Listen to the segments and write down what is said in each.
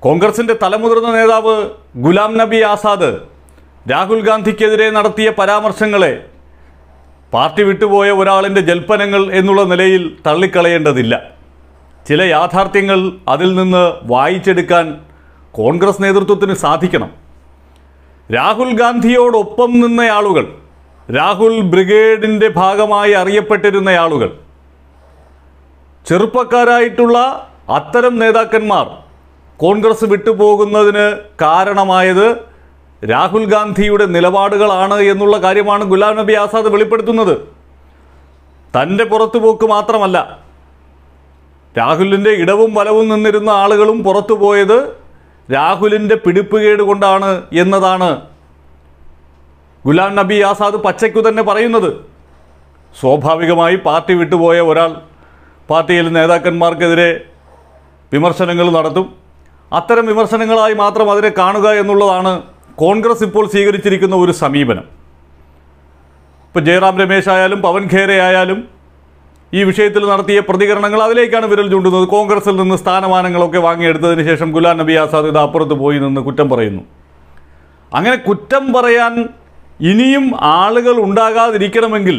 കോൺഗ്രസിന്റെ തലമുതിർന്ന നേതാവ് ഗുലാം നബി ആസാദ് രാഹുൽ ഗാന്ധിക്കെതിരെ നടത്തിയ പരാമർശങ്ങളെ പാർട്ടി വിട്ടുപോയ ഒരാളിൻ്റെ ജൽപ്പനങ്ങൾ എന്നുള്ള നിലയിൽ തള്ളിക്കളയേണ്ടതില്ല ചില യാഥാർത്ഥ്യങ്ങൾ അതിൽ നിന്ന് വായിച്ചെടുക്കാൻ കോൺഗ്രസ് നേതൃത്വത്തിന് സാധിക്കണം രാഹുൽ ഗാന്ധിയോടൊപ്പം നിന്നയാളുകൾ രാഹുൽ ബ്രിഗേഡിൻ്റെ ഭാഗമായി അറിയപ്പെട്ടിരുന്ന ആളുകൾ ചെറുപ്പക്കാരായിട്ടുള്ള അത്തരം നേതാക്കന്മാർ കോൺഗ്രസ് വിട്ടുപോകുന്നതിന് കാരണമായത് രാഹുൽ ഗാന്ധിയുടെ നിലപാടുകളാണ് എന്നുള്ള കാര്യമാണ് ഗുലാം നബി ആസാദ് വെളിപ്പെടുത്തുന്നത് തൻ്റെ പുറത്തുപോക്ക് മാത്രമല്ല രാഹുലിൻ്റെ ഇടവും വലവും നിന്നിരുന്ന ആളുകളും പുറത്തു പോയത് രാഹുലിൻ്റെ പിടിപ്പുകേട് കൊണ്ടാണ് എന്നതാണ് ഗുലാം നബി ആസാദ് പച്ചയ്ക്കു തന്നെ പറയുന്നത് സ്വാഭാവികമായി പാർട്ടി വിട്ടുപോയ ഒരാൾ പാർട്ടിയിൽ നേതാക്കന്മാർക്കെതിരെ വിമർശനങ്ങൾ നടത്തും അത്തരം വിമർശനങ്ങളായി മാത്രം അതിനെ കാണുക എന്നുള്ളതാണ് കോൺഗ്രസ് ഇപ്പോൾ സ്വീകരിച്ചിരിക്കുന്ന ഒരു സമീപനം ഇപ്പോൾ ജയറാം രമേശ് ആയാലും പവൻ ഖേരെ ആയാലും ഈ വിഷയത്തിൽ നടത്തിയ പ്രതികരണങ്ങൾ അതിലേക്കാണ് വിരൽ ചൂണ്ടുന്നത് കോൺഗ്രസിൽ നിന്ന് സ്ഥാനമാനങ്ങളൊക്കെ വാങ്ങിയെടുത്തതിന് ശേഷം ഗുലാം നബി ആസാദ് ഇത് അപ്പുറത്ത് പോയി നിന്ന് കുറ്റം പറയുന്നു അങ്ങനെ കുറ്റം പറയാൻ ഇനിയും ആളുകൾ ഉണ്ടാകാതിരിക്കണമെങ്കിൽ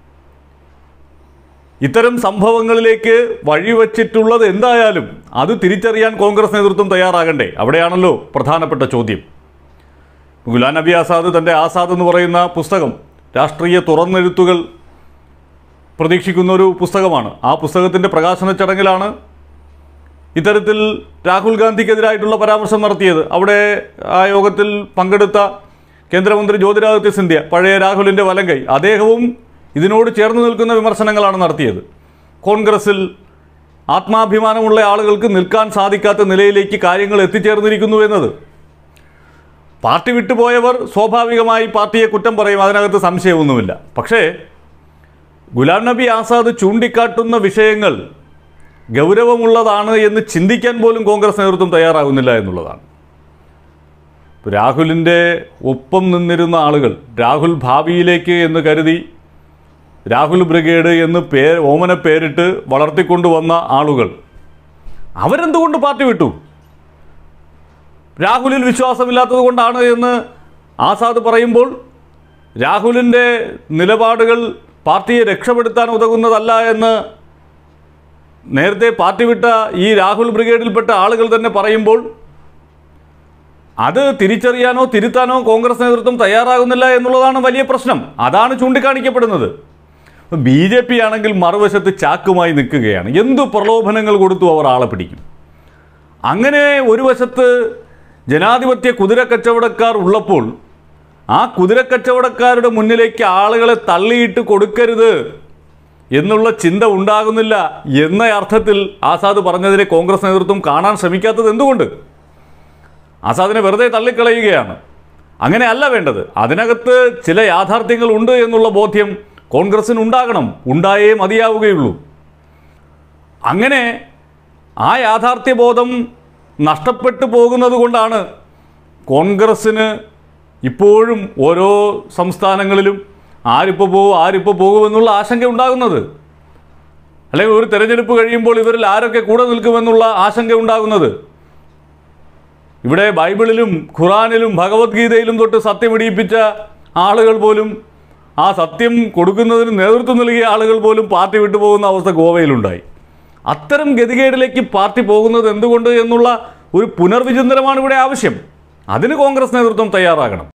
ഇത്തരം സംഭവങ്ങളിലേക്ക് വഴിവെച്ചിട്ടുള്ളത് എന്തായാലും അത് തിരിച്ചറിയാൻ കോൺഗ്രസ് നേതൃത്വം തയ്യാറാകണ്ടേ അവിടെയാണല്ലോ പ്രധാനപ്പെട്ട ചോദ്യം ഗുലാം നബി ആസാദ് തൻ്റെ ആസാദ് എന്ന് പറയുന്ന പുസ്തകം രാഷ്ട്രീയ തുറന്നെഴുത്തുകൾ പ്രതീക്ഷിക്കുന്ന ഒരു പുസ്തകമാണ് ആ പുസ്തകത്തിൻ്റെ പ്രകാശന ചടങ്ങിലാണ് ഇത്തരത്തിൽ രാഹുൽ ഗാന്ധിക്കെതിരായിട്ടുള്ള പരാമർശം നടത്തിയത് അവിടെ ആ യോഗത്തിൽ പങ്കെടുത്ത കേന്ദ്രമന്ത്രി ജ്യോതിരാദിത്യ സിന്ധ്യ പഴയ രാഹുലിൻ്റെ വലങ്കൈ അദ്ദേഹവും ഇതിനോട് ചേർന്ന് നിൽക്കുന്ന വിമർശനങ്ങളാണ് നടത്തിയത് കോൺഗ്രസിൽ ആത്മാഭിമാനമുള്ള ആളുകൾക്ക് നിൽക്കാൻ സാധിക്കാത്ത നിലയിലേക്ക് കാര്യങ്ങൾ എത്തിച്ചേർന്നിരിക്കുന്നു എന്നത് പാർട്ടി വിട്ടുപോയവർ സ്വാഭാവികമായി പാർട്ടിയെ കുറ്റം പറയും അതിനകത്ത് സംശയമൊന്നുമില്ല പക്ഷേ ഗുലാം നബി ആസാദ് ചൂണ്ടിക്കാട്ടുന്ന വിഷയങ്ങൾ ഗൗരവമുള്ളതാണ് എന്ന് ചിന്തിക്കാൻ പോലും കോൺഗ്രസ് നേതൃത്വം തയ്യാറാകുന്നില്ല എന്നുള്ളതാണ് ഇപ്പോൾ രാഹുലിൻ്റെ ഒപ്പം നിന്നിരുന്ന ആളുകൾ രാഹുൽ ഭാവിയിലേക്ക് എന്ന് കരുതി രാഹുൽ ബ്രിഗേഡ് എന്ന് പേ ഓമന പേരിട്ട് വളർത്തിക്കൊണ്ടുവന്ന ആളുകൾ അവരെന്തുകൊണ്ട് പാർട്ടി വിട്ടു രാഹുലിൽ വിശ്വാസമില്ലാത്തത് കൊണ്ടാണ് എന്ന് ആസാദ് പറയുമ്പോൾ രാഹുലിൻ്റെ നിലപാടുകൾ പാർട്ടിയെ രക്ഷപ്പെടുത്താൻ ഉതകുന്നതല്ല എന്ന് നേരത്തെ പാർട്ടി വിട്ട ഈ രാഹുൽ ബ്രിഗേഡിൽപ്പെട്ട ആളുകൾ തന്നെ പറയുമ്പോൾ അത് തിരിച്ചറിയാനോ തിരുത്താനോ കോൺഗ്രസ് നേതൃത്വം തയ്യാറാകുന്നില്ല എന്നുള്ളതാണ് വലിയ പ്രശ്നം അതാണ് ചൂണ്ടിക്കാണിക്കപ്പെടുന്നത് ബി ജെ പി ആണെങ്കിൽ മറുവശത്ത് ചാക്കുമായി നിൽക്കുകയാണ് എന്തു പ്രലോഭനങ്ങൾ കൊടുത്തു അവർ ആളെ പിടിക്കും അങ്ങനെ ഒരു വശത്ത് ജനാധിപത്യ കുതിര കച്ചവടക്കാർ ഉള്ളപ്പോൾ ആ കുതിര കച്ചവടക്കാരുടെ മുന്നിലേക്ക് ആളുകളെ തള്ളിയിട്ട് കൊടുക്കരുത് എന്നുള്ള ചിന്ത ഉണ്ടാകുന്നില്ല എന്ന അർത്ഥത്തിൽ ആസാദ് പറഞ്ഞതിനെ കോൺഗ്രസ് നേതൃത്വം കാണാൻ ശ്രമിക്കാത്തത് എന്തുകൊണ്ട് ആസാദിനെ വെറുതെ തള്ളിക്കളയുകയാണ് അങ്ങനെയല്ല വേണ്ടത് അതിനകത്ത് ചില യാഥാർത്ഥ്യങ്ങൾ ഉണ്ട് എന്നുള്ള ബോധ്യം കോൺഗ്രസിന് ഉണ്ടാകണം ഉണ്ടായേ മതിയാവുകയുള്ളൂ അങ്ങനെ ആ യാഥാർത്ഥ്യബോധം നഷ്ടപ്പെട്ടു പോകുന്നത് കൊണ്ടാണ് കോൺഗ്രസ്സിന് ഇപ്പോഴും ഓരോ സംസ്ഥാനങ്ങളിലും ആരിപ്പോൾ പോകും ആരിപ്പോൾ പോകുമെന്നുള്ള ആശങ്ക ഉണ്ടാകുന്നത് അല്ലെങ്കിൽ ഒരു തെരഞ്ഞെടുപ്പ് കഴിയുമ്പോൾ ഇവരിൽ ആരൊക്കെ കൂടെ നിൽക്കുമെന്നുള്ള ആശങ്ക ഉണ്ടാകുന്നത് ഇവിടെ ബൈബിളിലും ഖുറാനിലും ഭഗവത്ഗീതയിലും തൊട്ട് സത്യം ഇടിയിപ്പിച്ച ആളുകൾ പോലും ആ സത്യം കൊടുക്കുന്നതിന് നേതൃത്വം നൽകിയ ആളുകൾ പോലും പാർട്ടി വിട്ടുപോകുന്ന അവസ്ഥ ഗോവയിലുണ്ടായി അത്തരം ഗതികേടിലേക്ക് പാർട്ടി പോകുന്നത് എന്തുകൊണ്ട് എന്നുള്ള ഒരു പുനർവിചിന്തനമാണ് ഇവിടെ ആവശ്യം അതിന് കോൺഗ്രസ് നേതൃത്വം തയ്യാറാകണം